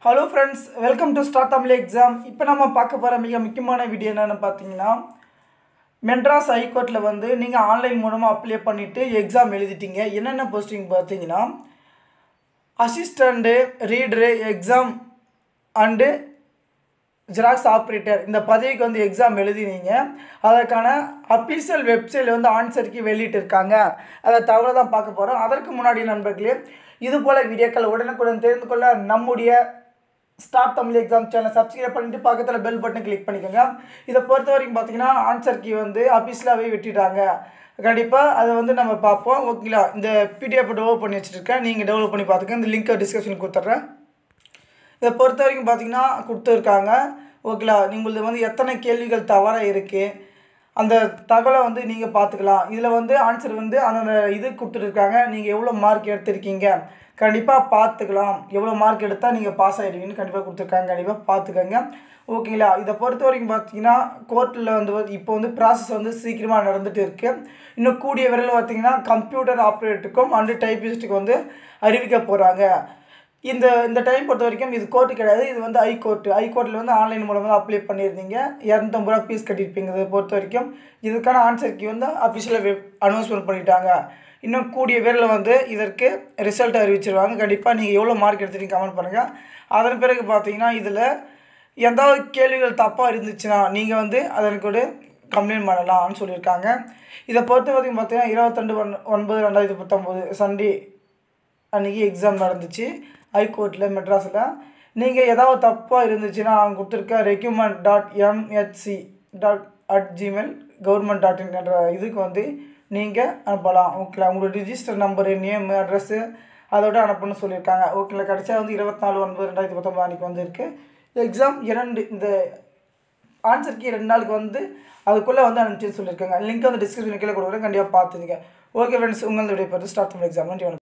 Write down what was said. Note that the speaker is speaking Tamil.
hello friends welcome to star Tamil exam இப்போ நம்ம பார்க்க போகிற மிக முக்கியமான வீடியோ என்னென்னு பார்த்தீங்கன்னா மெட்ராஸ் ஹைகோர்ட்டில் வந்து நீங்கள் ஆன்லைன் மூலமாக அப்ளை பண்ணிவிட்டு எக்ஸாம் எழுதிட்டீங்க என்னென்ன போஸ்டிங் பார்த்தீங்கன்னா assistant reader exam and xerox operator இந்த பதவிக்கு வந்து எக்ஸாம் எழுதினீங்க அதற்கான அஃபீஷியல் வெப்சைட்டில் வந்து ஆன்சருக்கு வெளியிட்டிருக்காங்க அதை தகவலை தான் பார்க்க போகிறோம் அதற்கு முன்னாடி நண்பர்களே இது போல் வீடியோக்கள் உடனுக்குடன் தெரிந்து கொள்ள நம்முடைய ஸ்டார் தமிழ் எக்ஸாம் சேனலை சப்ஸ்கிரைப் பண்ணிட்டு பக்கத்தில் பெல் பட்டனை கிளிக் பண்ணிக்கோங்க இதை பொறுத்த வரைக்கும் பார்த்தீங்கன்னா ஆன்சர் கீ வந்து அஃபீஷியலாகவே வெட்டிட்டாங்க கண்டிப்பாக அதை வந்து நம்ம பார்ப்போம் ஓகேங்களா இந்த பிடிஎஃப் டெவலப் பண்ணி வச்சுருக்கேன் நீங்கள் டெவலப் பண்ணி பார்த்துக்க இந்த லிங்க்கை டிஸ்கிரிப்ஷன் கொடுத்துட்றேன் இதை பொறுத்த வரைக்கும் பார்த்தீங்கன்னா கொடுத்துருக்காங்க ஓகேலா நீங்களது வந்து எத்தனை கேள்விகள் தவறாக இருக்குது அந்த தகவலை வந்து நீங்கள் பார்த்துக்கலாம் இதில் வந்து ஆன்சர் வந்து அந்த இது கொடுத்துருக்காங்க நீங்கள் எவ்வளோ மார்க் எடுத்திருக்கீங்க கண்டிப்பாக பார்த்துக்கலாம் எவ்வளோ மார்க் எடுத்தால் நீங்கள் பாஸ் ஆகிடுவீங்கன்னு கண்டிப்பாக கொடுத்துருக்காங்க கண்டிப்பாக பார்த்துக்கோங்க ஓகேங்களா இதை பொறுத்த வரைக்கும் பார்த்தீங்கன்னா கோர்ட்டில் வந்து இப்போ வந்து ப்ராசஸ் வந்து சீக்கிரமாக நடந்துகிட்டு இருக்குது இன்னும் கூடிய விரைவில் பார்த்தீங்கன்னா கம்ப்யூட்டர் ஆப்ரேட்டருக்கும் அண்டு டைப்பிஸ்ட்டுக்கு வந்து அறிவிக்க போகிறாங்க இந்த இந்த டைம் பொறுத்த வரைக்கும் இது கோர்ட்டு கிடையாது இது வந்து ஹை கோர்ட்டு ஹை கோர்ட்டில் வந்து ஆன்லைன் மூலமாக அப்ளை பண்ணியிருந்தீங்க இரநூத்தம்பது ரூபா ஃபீஸ் கட்டியிருப்பீங்க இதை பொறுத்த வரைக்கும் இதுக்கான ஆன்சருக்கு வந்து அஃபிஷியலாக வெப் அனௌன்ஸ்மெண்ட் பண்ணிட்டாங்க இன்னும் கூடிய விரைவில் வந்து இதற்கு ரிசல்ட் அறிவிச்சிருவாங்க கண்டிப்பாக நீங்கள் எவ்வளோ மார்க் எடுத்துட்டீங்க கமெண்ட் பண்ணுங்கள் அதன் பிறகு பார்த்தீங்கன்னா இதில் எந்தாவது கேள்விகள் தப்பாக இருந்துச்சுன்னா நீங்கள் வந்து அதற்கு ஒரு கம்ப்ளைண்ட் பண்ணலாம்னு சொல்லியிருக்காங்க இதை பொறுத்த வரைக்கும் பார்த்தீங்கன்னா இருபத்தெண்டு ஒன் ஒன்பது ரெண்டாயிரத்தி பத்தொம்போது சண்டே அன்றைக்கி எக்ஸாம் நடந்துச்சு ஹைகோர்ட்டில் மெட்ராஸில் நீங்கள் ஏதாவது தப்பாக இருந்துச்சுன்னா அவங்க கொடுத்துருக்க recruitment dot MHC dot at Gmail government dot in என்ற இதுக்கு வந்து நீங்கள் அனுப்பலாம் ஓகேங்களா உங்களோட ரிஜிஸ்டர் நம்பரு நேம் அட்ரஸ்ஸு அதோட அனுப்பணும்னு சொல்லியிருக்காங்க ஓகேங்களா கடைசியாக வந்து இருபத்தி நாலு ஒன்பது ரெண்டாயிரத்தி பத்தொம்பது அன்றைக்கி வந்திருக்கு எக்ஸாம் இரண்டு இந்த ஆன்சருக்கு ரெண்டு நாளுக்கு வந்து அதுக்குள்ளே வந்து அனுப்பிச்சுன்னு சொல்லியிருக்காங்க லிங்க் வந்து டிஸ்கிரிப்ஷன் கீழே கொடுக்குறேன் கண்டிப்பாக பார்த்துருங்க ஓகே ஃப்ரெண்ட்ஸ் உங்களுடைய பேர் ஸ்டார்ட் பண்ண எக்ஸாம் நன்றி வணக்கம்